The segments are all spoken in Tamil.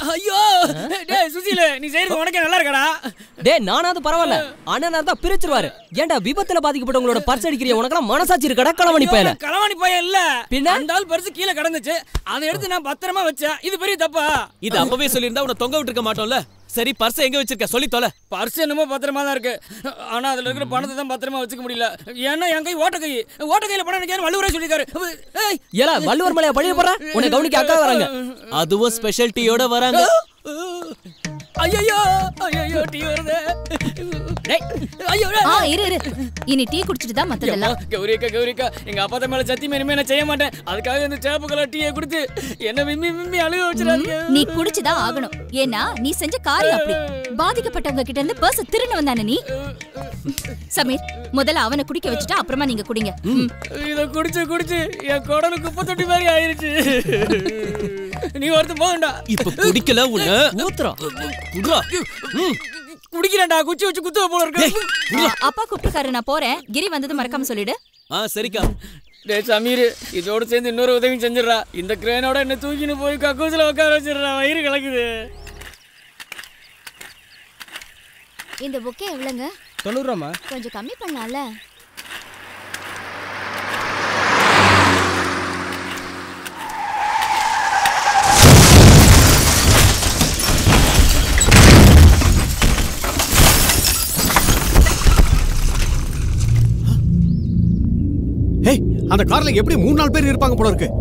ஐயோ டேய் சுசீல நீ செய்யறது உனக்கே நல்லா இருக்கடா டேய் நானாவது பரவாயில்ல அண்ணனா தான் பிரிச்சிருவாரு ஏன்டா விபத்துல பாதிக்கப்பட்டவங்களோட பர்ஸ் அடிக்கிறிய உனக்கெல்லாம் மனசாட்சி இருக்கடா களவணி பயல ஐயோ, களவாணி பையன் இல்ல பின்ன? அந்த ஆள் பரிசு கீழே கிடந்துச்சு அதை எடுத்து நான் பத்திரமா வச்சேன் இது பெரிய தப்பா இது அப்பவே சொல்லியிருந்தா உன்னை தொங்க விட்டுருக்க மாட்டோம்ல சரி பர்ஸ் எங்க வச்சிருக்க சொல்லி தொலை பர்ஸ் என்னமோ பத்திரமா தான் இருக்கு ஆனா அதுல இருக்கிற பணத்தை தான் பத்திரமா வச்சுக்க முடியல ஏன்னா என் கை ஓட்ட கை ஓட்ட கையில பணம் நினைக்காரு வள்ளுவரே சொல்லிருக்காரு ஏய் ஏல வள்ளுவர் மலையா பழிய போற உன்னை கவனிக்க அக்கா வராங்க அதுவும் ஸ்பெஷாலிட்டியோட வராங்க ஐயோ ஐயோ டீ வருது டேய் ஐயோ டேய். ஆ இரு இரு இனி டீ குடிச்சிட்டு தான் அம்மா, மத்ததெல்லாம் கௌரிக்கா கௌரிக்கா எங்க அப்பா மேல சத்தியமா இனிமே நான் செய்ய மாட்டேன் அதுக்காக இந்த சேப்பு கலர் டீயை கொடுத்து என்ன விம்மி விம்மி அழுக வச்சிடாதீங்க நீ குடிச்சுதான் ஆகணும் ஏன்னா நீ செஞ்ச காரியம் அப்படி பாதிக்கப்பட்டவங்க கிட்ட இருந்து பர்ஸ் திருன்னு வந்தானே நீ சமீர் முதல்ல அவனை குடிக்க வச்சுட்டு அப்புறமா நீங்க குடிங்க ம். இத குடிச்சு குடிச்சு என் குடலு குப்பை தொட்டி மாதிரி ஆயிருச்சு நீ ஒருத்தன் போகண்டா இப்ப குடிக்கல உன்ன ஊத்துறோம் குடுறா ம். குடிக்கிறேன்டா குச்சி வச்சு குத்துவ போல இருக்கு ஆ, அப்பா கூப்பிட்டுருக்காரு நான் போறேன் கிரி வந்தது மறக்காம சொல்லிடு ஆ சரிக்கா டேய் சமீர் இதோட சேர்ந்து இன்னொரு உதவி செஞ்சிடறா இந்த கிரேனோட என்ன தூக்கின்னு போய் கக்கூசில உட்கார வச்சிடுறா வயிறு கலக்குது இந்த புக்கே எவ்வளோங்க தொண்ணூறுவாமா கொஞ்சம் கம்மி பண்ணலாம்ல ஹே அந்த கார்ல எப்படி மூணு நாலு பேர் இருப்பாங்க போல இருக்கு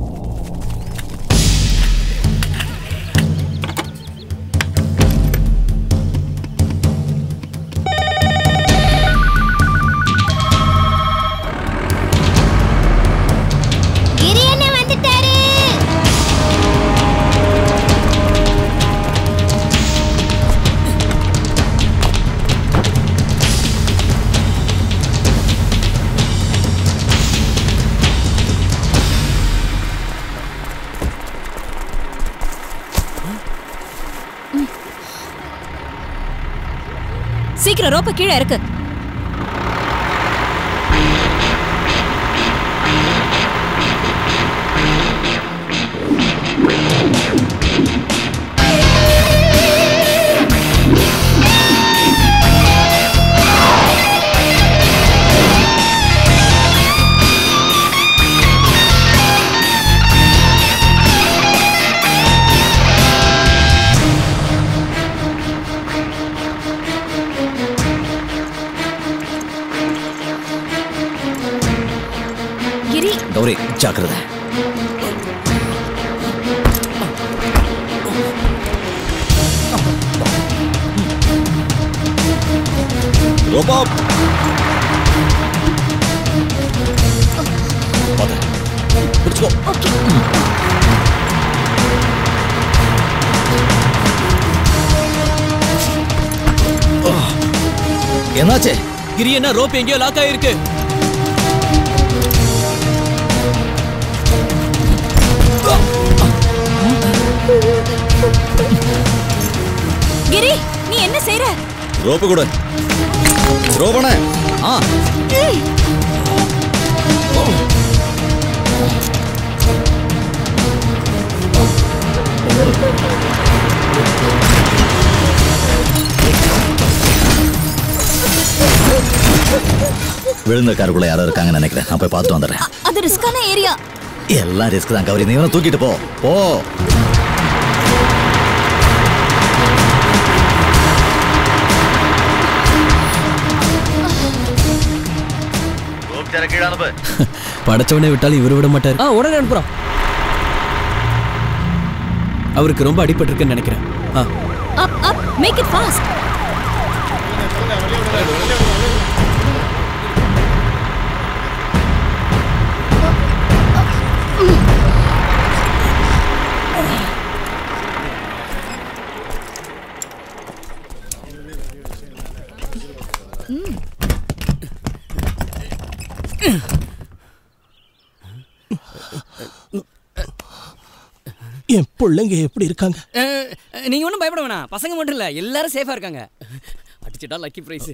கிரி அண்ணன் வந்துட்டாரு சீக்கிரம் ரோப்ப கீழே இருக்கு கிரி கௌரி ஜாக்கிரதை ரோபா பாத்து. பிடிச்சுக்கோ என்னாச்சு கிரி என்ன ரோப் எங்கேயோ லாக் ஆயிருக்கு கிரி நீ என்ன செய்யற ரோப்பு கூட ரோபண ஆ விழுந்த காருக்குள்ள யாரோ இருக்காங்கன்னு நினைக்கிறேன் நான் போய் பார்த்துட்டு வந்துடுறேன் அது ரிஸ்கான ஏரியா எல்லாம் ரிஸ்க் தான் கௌரி நீ வேணா தூக்கிட்டு போ போ படைச்சவனே விட்டாலும் இவரு விட மாட்டாரு ஆ உடனே அனுப்புறோம் அவருக்கு ரொம்ப அடிபட்டிருக்குன்னு நினைக்கிறேன் ஆ up up make it fast என் பிள்ளைங்க எப்படி இருக்காங்க அஹ், நீங்க ஒன்றும் பயப்பட வேணாம் பசங்க மட்டும் இல்ல எல்லாரும் சேஃபா இருக்காங்க அடிச்சிட்டா லக்கி பிரைஸ்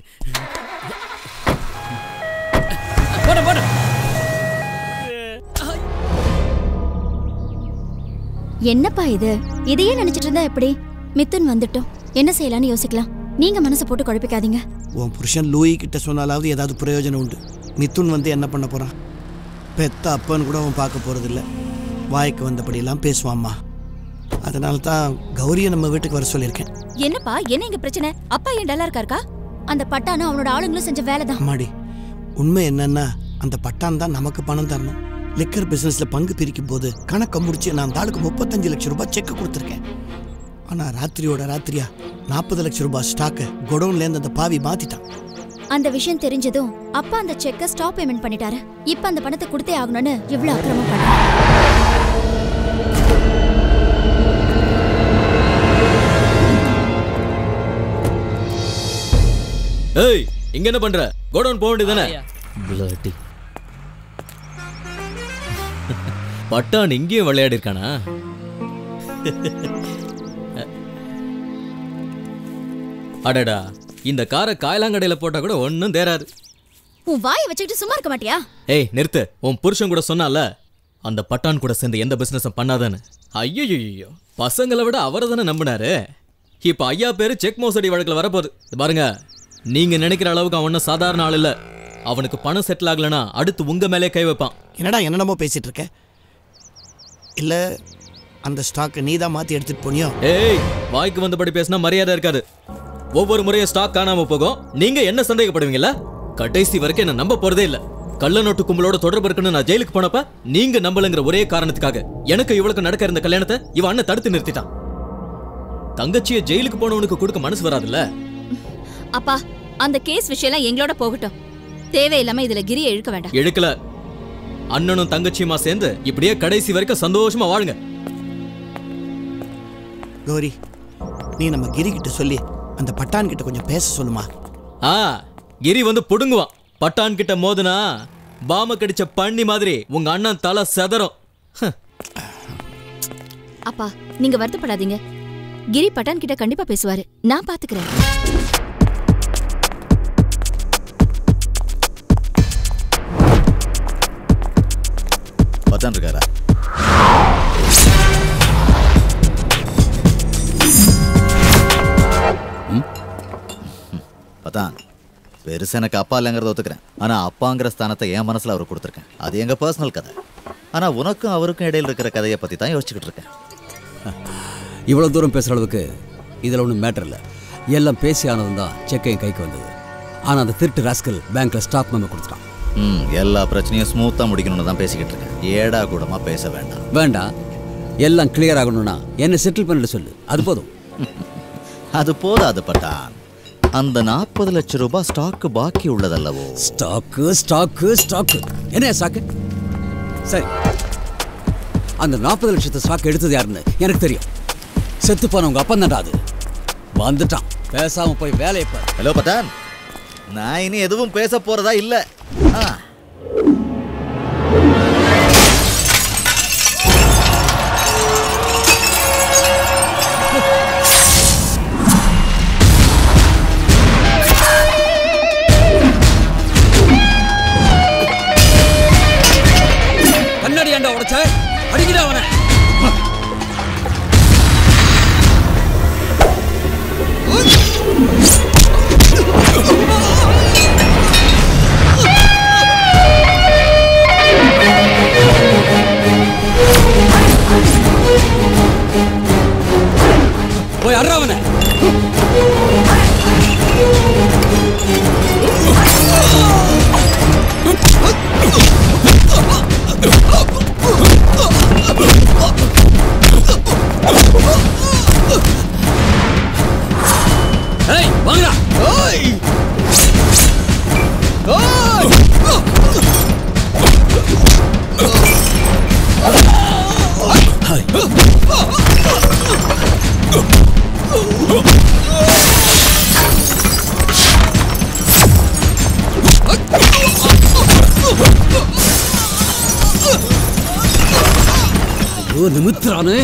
போட போட என்னப்பா இது இதையே நினைச்சிட்டு இருந்தா எப்படி மித்துன் வந்துட்டோம் என்ன செய்யலாம்னு யோசிக்கலாம் நீங்க மனசை போட்டு குழப்பிக்காதீங்க உன் புருஷன் லூயி கிட்ட சொன்னாலாவது ஏதாவது பிரயோஜனம் உண்டு மிதுன் வந்து என்ன பண்ண போறான் பெத்த அப்பன்னு கூட அவன் பார்க்க போறதில்ல வாய்க்கு வந்தபடியெல்லாம் பேசுவாம்மா அதனால தான் கௌரியை நம்ம வீட்டுக்கு வர சொல்லியிருக்கேன் என்னப்பா என்ன இங்க பிரச்சனை அப்பா ஏன் டல்லா இருக்காருக்கா அந்த பட்டானும் அவனோட ஆளுங்களும் செஞ்ச வேலை தான் அம்மாடி உண்மை என்னன்னா அந்த பட்டான் தான் நமக்கு பணம் தரணும் லிக்கர் பிசினஸ்ல பங்கு பிரிக்கும் போது கணக்கை முடிச்சு நான் அந்த ஆளுக்கு முப்பத்தஞ்சு லட்சம் ரூபாய் செக் கொடுத்துருக்கேன் ஆனா ராத்திரியோட ராத்திரியா நாற்பது லட்சம் ரூபாய் ஸ்டாக்கை குடோன்லேருந்து அந்த பாவி மாத்திட்டான் அந்த விஷயம் தெரிஞ்சதும் அப்பா அந்த செக்கை ஸ்டாப் பேமெண்ட் பண்ணிட்டாரு இப்ப அந்த பணத்தை கொடுத்தே ஆகணும்னு இவ்வளவு அக்கிரமம் பண்ணாரு ஏய் இங்க என்ன பண்ற கோடவுன் போக வேண்டியதானே Bloody. பட்டான் இங்கேயும் விளையாடி இருக்கானா அடடா இந்த காரை காயலாங்கடையில போட்டா கூட ஒன்றும் தேராது உன் வாயை வச்சுக்கிட்டு சும்மா இருக்க மாட்டியா ஏய் நிறுத்து உன் புருஷன் கூட சொன்னால அந்த பட்டான் கூட சேர்ந்து எந்த பிசினஸும் பண்ணாதான்னு ஐயோ பசங்களை விட அவரை தானே நம்பினாரு இப்ப ஐயா பேரு செக் மோசடி வழக்குல வரப்போகுது இது பாருங்க நீங்க நினைக்கிற அளவுக்கு அவன் ஒன்றும் சாதாரண ஆள் இல்ல அவனுக்கு பணம் செட்டில் ஆகலைன்னா அடுத்து உங்க மேலே கை வைப்பான் என்னடா என்னென்னமோ பேசிட்டு இருக்க இல்ல அந்த ஸ்டாக்கை நீ தான் மாத்தி எடுத்துட்டு போனியோ ஏய் வாய்க்கு வந்தபடி பேசினா மரியாதை இருக்காது ஒவ்வொரு முறையும் ஸ்டாக் காணாம போகும் நீங்க என்ன சந்தேகப்படுவீங்கல்ல கடைசி வரைக்கும் என்ன நம்ப போறதே இல்ல கள்ள நோட்டு கும்பலோட தொடர்பு இருக்குன்னு நான் ஜெயிலுக்கு போனப்ப நீங்க நம்பலங்கிற ஒரே காரணத்துக்காக எனக்கு இவளுக்கு நடக்க இருந்த கல்யாணத்தை இவன் அண்ணன் தடுத்து நிறுத்திட்டான் தங்கச்சிய ஜெயிலுக்கு போனவனுக்கு கொடுக்க மனசு வராதுல்ல அப்பா அந்த கேஸ் விஷயம்லாம் எங்களோட போகட்டும் தேவையில்லாம இதுல கிரியை இழுக்க வேண்டாம் இழுக்கல அண்ணனும் தங்கச்சியுமா சேர்ந்து இப்படியே கடைசி வரைக்கும் சந்தோஷமா வாழுங்க கௌரி நீ நம்ம கிரி கிட்ட சொல்லி அந்த பட்டான் கிட்ட கொஞ்சம் பேச சொல்லுமா ஆ கிரி வந்து புடுங்குவான் பட்டான் கிட்ட மோதுனா பாம கடிச்ச பண்ணி மாதிரி உங்க அண்ணன் தலை செதறும் ஹ். அப்பா நீங்க வருத்தப்படாதீங்க கிரி பட்டான் கிட்ட கண்டிப்பா பேசுவாரு நான் பாத்துக்கிறேன் பத்தான் இருக்காரா பத்தான் பெருசா எனக்கு அப்பா இல்லைங்கிறத ஒத்துக்கிறேன் ஆனா அப்பாங்கிற ஸ்தானத்தை என் மனசுல அவர் கொடுத்துருக்கேன் அது எங்க பர்சனல் கதை ஆனா உனக்கும் அவருக்கும் இடையில இருக்கிற கதையை பத்தி தான் யோசிச்சுக்கிட்டு இருக்கேன் இவ்வளோ தூரம் பேசுகிற அளவுக்கு இதில் ஒன்றும் மேட்டர் இல்லை எல்லாம் பேசி ஆனதும் தான் செக் என் கைக்கு வந்தது ஆனால் அந்த திருட்டு ராஸ்கல் பேங்க்கில் ஸ்டாக் மெம்பர் கொடுத்துட்டான் ம் எல்லா பிரச்சனையும் ஸ்மூத்தா முடிக்கணும்னு தான் பேசிக்கிட்டு இருக்கேன் ஏடா கூடமா பேச வேண்டாம் வேண்டாம் எல்லாம் கிளியர் ஆகணும்னா என்ன செட்டில் பண்ணிட்டு சொல்லு அது போதும் அது போதாது பட்டான் அந்த நாற்பது லட்சம் ரூபாய் ஸ்டாக்கு பாக்கி உள்ளதல்லவோ ஸ்டாக்கு ஸ்டாக்கு ஸ்டாக்கு என்ன ஸ்டாக்கு சரி அந்த நாற்பது லட்சத்து ஸ்டாக் எடுத்தது யாருன்னு எனக்கு தெரியும் செத்து போனவங்க அப்பன் அது வந்துட்டான் பேசாம போய் வேலையை பாரு ஹலோ பட்டான் நான் இனி எதுவும் பேச போறதா இல்ல ஆ கண்ணாடி ஏண்டா உடைச்ச அடிக்கடா அவனை போய் அட்றா அவனை ஏய் வாங்கடா ஓய் ஐயோ நிமித்துறானே